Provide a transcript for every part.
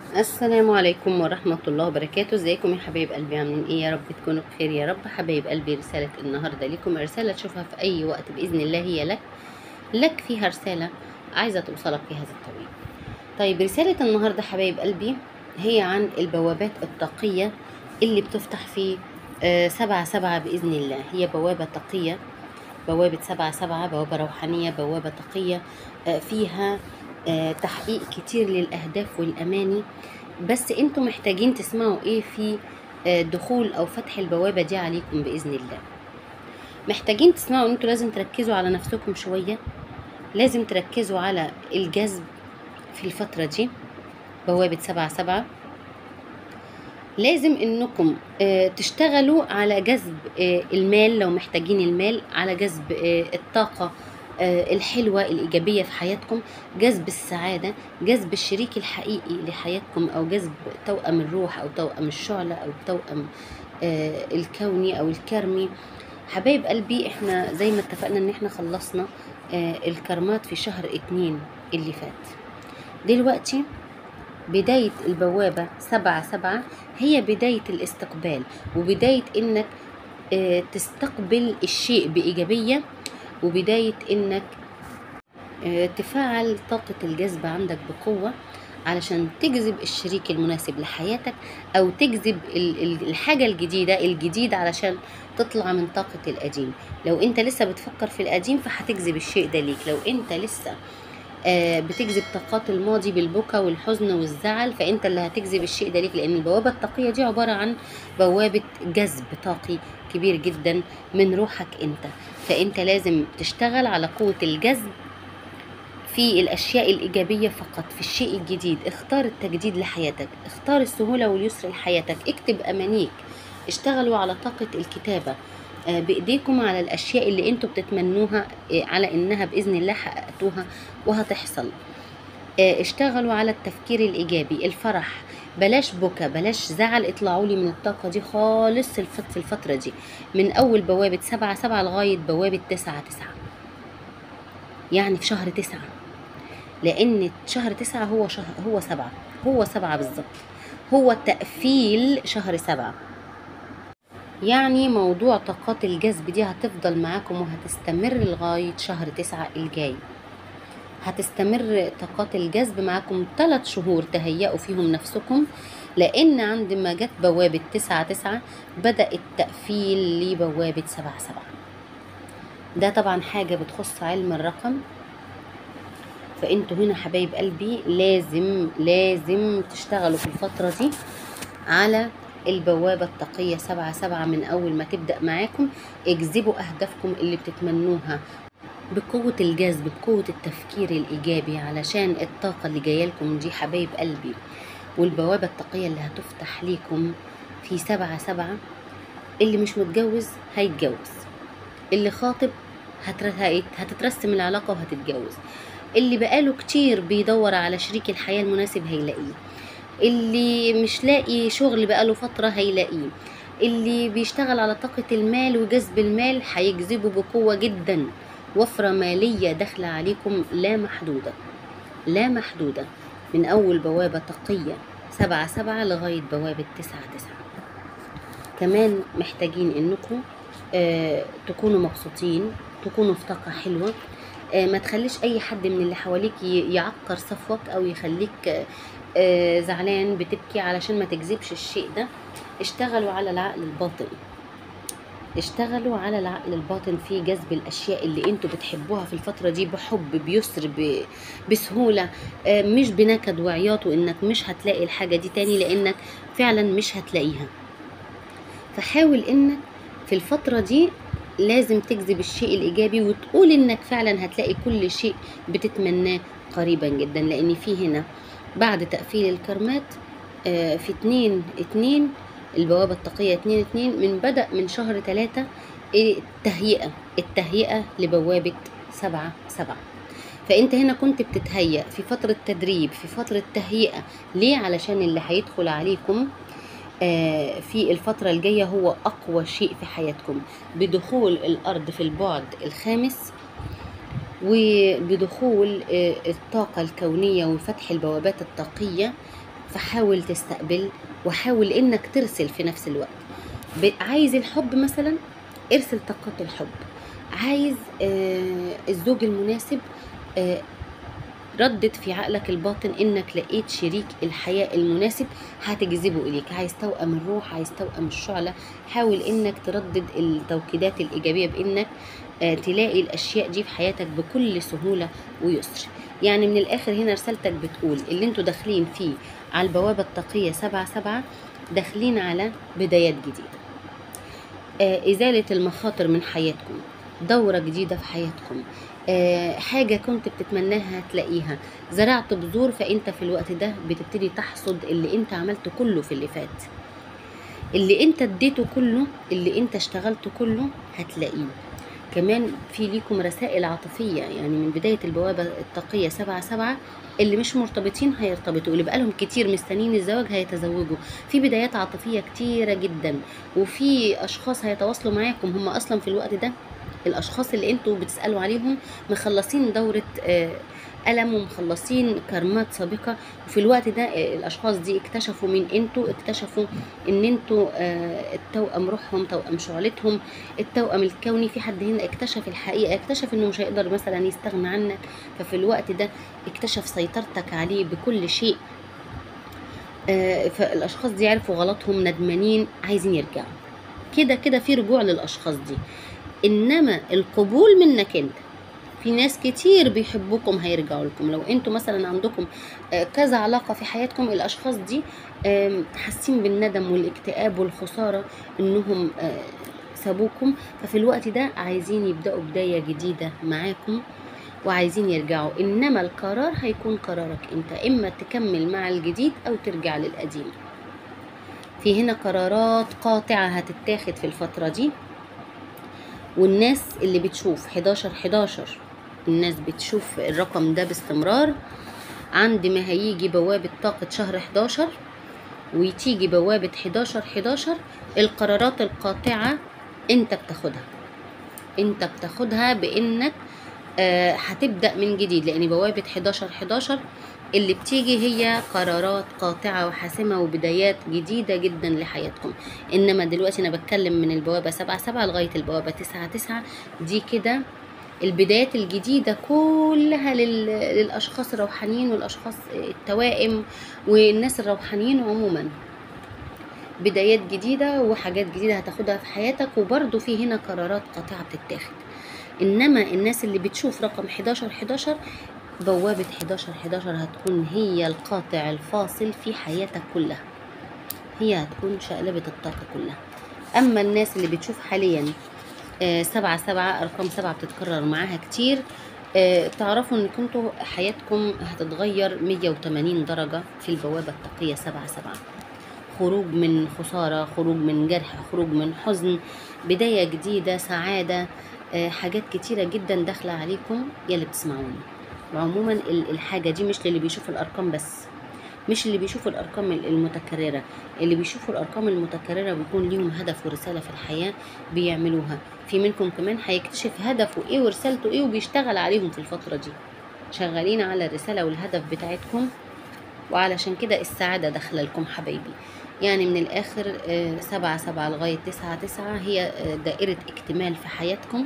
السلام عليكم ورحمة الله وبركاته ازيكم يا حبايب قلبي عاملين ايه يا رب تكونوا بخير يا رب حبايب قلبي رسالة النهاردة لكم رسالة تشوفها في اي وقت بإذن الله هي لك لك فيها رسالة عايزة توصلك في هذا الطريق طيب رسالة النهاردة حبايب قلبي هي عن البوابات الطاقية اللي بتفتح في آه، سبعة سبعة بإذن الله هي بوابة طاقية بوابة سبعة سبعة بوابة روحانية بوابة طاقية آه، فيها آه، تحقيق كتير للأهداف والأماني بس انتوا محتاجين تسمعوا ايه في آه، دخول او فتح البوابة دي عليكم بإذن الله محتاجين تسمعوا ان انتوا لازم تركزوا على نفسكم شوية لازم تركزوا على الجذب في الفترة دي بوابة سبعة سبعة لازم انكم آه، تشتغلوا على جذب آه، المال لو محتاجين المال على جذب آه، الطاقة آه، الحلوة الإيجابية في حياتكم جذب السعادة جذب الشريك الحقيقي لحياتكم أو جذب توأم الروح أو توأم الشعلة أو توأم آه، الكوني أو الكرمي حبايب قلبي احنا زي ما اتفقنا ان احنا خلصنا آه، الكرمات في شهر اتنين اللي فات دلوقتي بداية البوابة سبعة سبعة هي بداية الاستقبال وبداية انك آه، تستقبل الشيء بإيجابية وبداية انك آه، تفعل طاقة الجذب عندك بقوة علشان تجذب الشريك المناسب لحياتك او تجذب ال- ال- الحاجة الجديدة الجديد علشان تطلع من طاقة القديم لو انت لسه بتفكر في القديم فهتجذب الشيء ده ليك لو انت لسه آه، بتجذب طاقات الماضي بالبكا والحزن والزعل فانت اللي هتجذب الشيء ده ليك لان البوابة الطاقية دي عبارة عن بوابة جذب طاقي كبير جدا من روحك انت فانت لازم تشتغل على قوة الجذب في الأشياء الإيجابية فقط في الشيء الجديد اختار التجديد لحياتك اختار السهولة واليسر لحياتك اكتب أمانيك اشتغلوا على طاقة الكتابة آه، بإيديكم على الأشياء اللي انتوا بتتمنوها آه، على إنها بإذن الله حققتوها وهتحصل آه، اشتغلوا على التفكير الإيجابي الفرح بلاش بكا بلاش زعل اطلعوا لي من الطاقة دي خالص الفت- في الفترة دي من أول بوابة سبعة سبعة لغاية بوابة تسعة تسعة يعني في شهر تسعة لان شهر تسعة هو شهر هو سبعة هو سبعة بالظبط هو تقفيل شهر سبعة يعني موضوع طاقات الجذب دي هتفضل معاكم وهتستمر لغاية شهر تسعة الجاي هتستمر طاقات الجذب معاكم ثلاث شهور تهيئوا فيهم نفسكم لأن عندما جت بوابة تسعة تسعة بدأ التقفيل لبوابة سبعة سبعة ده طبعا حاجة بتخص علم الرقم فانتوا هنا حبايب قلبي لازم لازم تشتغلوا في الفترة دي على البوابة الطاقية سبعة سبعة من أول ما تبدأ معاكم اجذبوا أهدافكم اللي بتتمنوها بقوة الجذب بقوة التفكير الإيجابي علشان الطاقة اللي جاية لكم دي حبايب قلبي والبوابة الطاقية اللي هتفتح ليكم في سبعة سبعة اللي مش متجوز هيتجوز اللي خاطب هتر- هيت- هتترسم العلاقة وهتتجوز اللي بقاله كتير بيدور على شريك الحياة المناسب هيلاقيه اللي مش لاقي شغل بقاله فترة هيلاقيه اللي بيشتغل على طاقة المال وجذب المال هيجذبه بقوة جدا وفرة مالية داخلة عليكم لا محدودة لا محدودة من أول بوابة طاقية سبعة سبعة لغاية بوابة تسعة تسعة كمان محتاجين انكم آه تكونوا مبسوطين تكونوا في طاقة حلوة آه ما تخليش اي حد من اللي حواليك ي- يعكر صفوك او يخليك آه، آه زعلان بتبكي علشان ما تجذبش الشيء ده اشتغلوا على العقل الباطن اشتغلوا على العقل الباطن في جذب الاشياء اللي انتوا بتحبوها في الفتره دي بحب بيسر ب- بسهوله آه، مش بنكد وعياط وانك مش هتلاقي الحاجه دي تاني لانك فعلا مش هتلاقيها فحاول انك في الفتره دي لازم تجذب الشيء الايجابي وتقول انك فعلا هتلاقي كل شيء بتتمناه قريبا جدا لان في هنا بعد تقفيل الكرمات آه، في اتنين اتنين البوابة الطاقية اتنين اتنين من بدأ من شهر تلاتة إيه التهيئة التهيئة لبوابة سبعة سبعة فانت هنا كنت بتتهيأ في فترة تدريب في فترة تهيئة ليه علشان اللي هيدخل عليكم آه، في الفترة الجاية هو أقوى شيء في حياتكم بدخول الأرض في البعد الخامس وبدخول آه، الطاقة الكونية وفتح البوابات الطاقية فحاول تستقبل وحاول انك ترسل في نفس الوقت ب- عايز الحب مثلا ارسل طاقات الحب عايز آه الزوج المناسب آه ردد في عقلك الباطن انك لقيت شريك الحياة المناسب هتجذبه اليك عايز توأم الروح عايز توأم الشعلة حاول انك تردد التوكيدات الايجابية بانك آه، تلاقي الاشياء دي في حياتك بكل سهولة ويسر يعني من الاخر هنا رسالتك بتقول اللي انتوا داخلين فيه على البوابة التقية سبعة سبعة داخلين على بدايات جديدة آه، إزالة المخاطر من حياتكم دورة جديدة في حياتكم آه، حاجة كنت بتتمناها تلاقيها زرعت بذور فأنت في الوقت ده بتبتدي تحصد اللي أنت عملته كله في اللي فات اللي أنت اديته كله اللي أنت اشتغلته كله هتلاقيه كمان في ليكم رسائل عاطفية يعني من بداية البوابة التقية سبعة سبعة اللي مش مرتبطين هيرتبطوا اللي بقالهم كتير مستنيين الزواج هيتزوجوا في بدايات عاطفية كتيرة جدا وفي أشخاص هيتواصلوا معاكم هم أصلا في الوقت ده الأشخاص اللي انتوا بتسألوا عليهم مخلصين دورة آه، ألم ومخلصين كرمات سابقة وفي الوقت ده آه، الأشخاص دي اكتشفوا مين انتوا اكتشفوا ان انتوا آه، التوأم روحهم توأم شعلتهم التوأم الكوني في حد هنا اكتشف الحقيقة اكتشف انه مش هيقدر مثلا يستغنى عنك ففي الوقت ده اكتشف سيطرتك عليه بكل شيء آه، فالاشخاص دي عرفوا غلطهم ندمانين عايزين يرجعوا كده كده في رجوع للاشخاص دي انما القبول منك انت في ناس كتير بيحبوكم هيرجعوا لكم لو انتوا مثلا عندكم آه، كذا علاقة في حياتكم الاشخاص دي آم، حاسين بالندم والاكتئاب والخسارة انهم آه، سابوكم ففي الوقت ده عايزين يبدأوا بداية جديدة معاكم وعايزين يرجعوا انما القرار هيكون قرارك انت اما تكمل مع الجديد او ترجع للقديم في هنا قرارات قاطعة هتتاخد في الفترة دي والناس اللي بتشوف 11 11 الناس بتشوف الرقم ده باستمرار عند ما هيجي بوابة طاقة شهر 11 وتيجي بوابة 11 11 القرارات القاطعة انت بتاخدها انت بتاخدها بانك آه، هتبدأ من جديد لان بوابة 11 11 اللي بتيجي هي قرارات قاطعة وحاسمة وبدايات جديدة جدا لحياتكم انما دلوقتي انا بتكلم من البوابة 7 7 لغاية البوابة 9 9 دي كده البدايات الجديدة كلها لل... للأشخاص الروحانيين والأشخاص التوائم والناس الروحانيين عموما بدايات جديدة وحاجات جديدة هتاخدها في حياتك وبرضو في هنا قرارات قاطعة بتتاخد إنما الناس اللي بتشوف رقم 11 11 بوابة 11 11 هتكون هي القاطع الفاصل في حياتك كلها هي هتكون شقلبة الطاقة كلها أما الناس اللي بتشوف حاليا آه، سبعة سبعة أرقام سبعة بتتكرر معاها كتير آه، تعرفوا إن كنتوا حياتكم هتتغير 180 درجة في البوابة التقية سبعة سبعة خروج من خسارة خروج من جرح خروج من حزن بداية جديدة سعادة آه، حاجات كتيرة جدا داخلة عليكم يا اللي بتسمعوني وعموما ال- الحاجة دي مش للي بيشوف الأرقام بس مش اللي بيشوفوا الأرقام المتكررة اللي بيشوفوا الأرقام المتكررة بيكون ليهم هدف ورسالة في الحياة بيعملوها في منكم كمان هيكتشف هدفه ايه ورسالته ايه وبيشتغل عليهم في الفترة دي شغالين على الرسالة والهدف بتاعتكم وعلشان كده السعادة داخلة لكم حبايبي يعني من الآخر آه، سبعة سبعة لغاية تسعة تسعة هي آه، دائرة اكتمال في حياتكم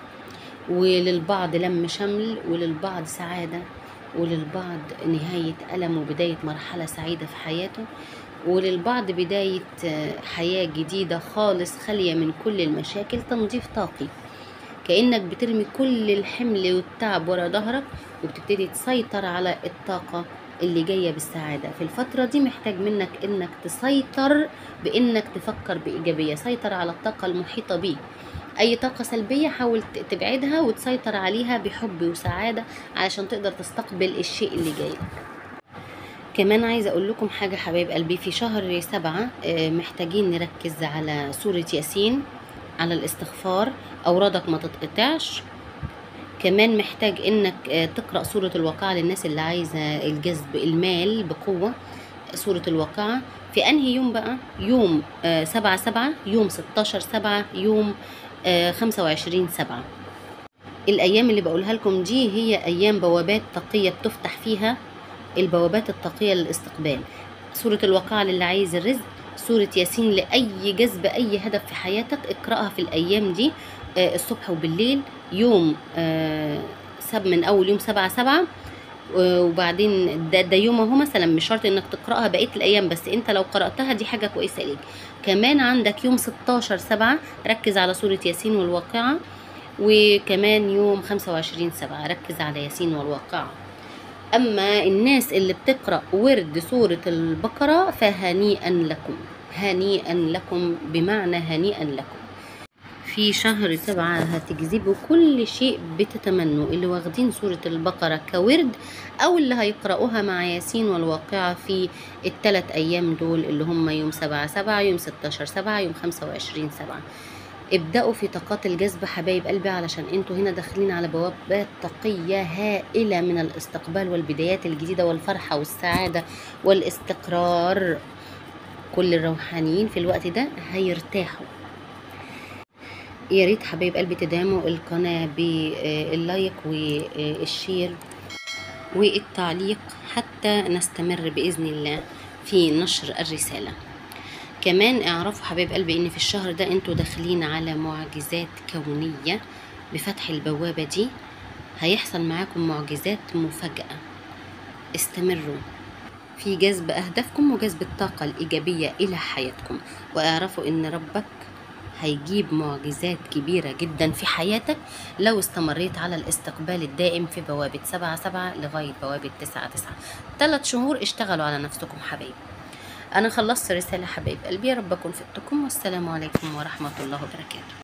وللبعض لم شمل وللبعض سعادة وللبعض نهاية ألم وبداية مرحلة سعيدة في حياته وللبعض بداية آه، حياة جديدة خالص خالية من كل المشاكل تنظيف طاقي كأنك بترمي كل الحمل والتعب ورا ظهرك وبتبتدي تسيطر على الطاقة اللي جاية بالسعادة في الفترة دي محتاج منك انك تسيطر بانك تفكر بإيجابية سيطر على الطاقة المحيطة بيك اي طاقة سلبية حاول ت- تبعدها وتسيطر عليها بحب وسعادة علشان تقدر تستقبل الشيء اللي جاي لك كمان عايزة أقول لكم حاجة حبايب قلبي في شهر سبعة آه، محتاجين نركز على سورة ياسين على الاستغفار أورادك ما تتقطعش كمان محتاج إنك آه، تقرأ سورة الواقعة للناس اللي عايزة الجذب المال بقوة سورة الواقعة في أنهي يوم بقى يوم آه، سبعة سبعة يوم ستاشر سبعة يوم آه، خمسة وعشرين سبعة الأيام اللي بقولها لكم دي هي أيام بوابات تقية بتفتح فيها البوابات التقية للاستقبال سورة الواقعة للي عايز الرزق سورة ياسين لأي جذب أي هدف في حياتك اقرأها في الأيام دي آه، الصبح وبالليل يوم آه، سب من أول يوم سبعة سبعة آه، وبعدين ده, ده يوم اهو مثلا مش شرط انك تقراها بقيه الايام بس انت لو قراتها دي حاجه كويسه ليك كمان عندك يوم 16 سبعة ركز على سوره ياسين والواقعه وكمان يوم 25 سبعة ركز على ياسين والواقعه اما الناس اللي بتقرا ورد سوره البقره فهنيئا لكم هنيئا لكم بمعنى هنيئا لكم في شهر سبعة هتجذبوا كل شيء بتتمنوا اللي واخدين سورة البقرة كورد أو اللي هيقرأوها مع ياسين والواقعة في الثلاث أيام دول اللي هم يوم سبعة سبعة يوم ستاشر سبعة يوم خمسة وعشرين سبعة ابدأوا في طاقات الجذب حبايب قلبي علشان انتوا هنا داخلين على بوابات طاقية هائلة من الاستقبال والبدايات الجديدة والفرحة والسعادة والاستقرار كل الروحانيين في الوقت ده هيرتاحوا يا ريت حبايب قلبي تدعموا القناة باللايك والشير والتعليق حتى نستمر بإذن الله في نشر الرسالة كمان اعرفوا حبايب قلبي ان في الشهر ده انتوا داخلين على معجزات كونية بفتح البوابة دي هيحصل معاكم معجزات مفاجأة استمروا في جذب أهدافكم وجذب الطاقة الإيجابية إلى حياتكم واعرفوا إن ربك هيجيب معجزات كبيرة جدا في حياتك لو استمريت على الاستقبال الدائم في بوابة سبعة سبعة لغاية بوابة تسعة تسعة ثلاث شهور اشتغلوا على نفسكم حبايب أنا خلصت رسالة حبايب قلبي يا رب أكون فدتكم والسلام عليكم ورحمة الله وبركاته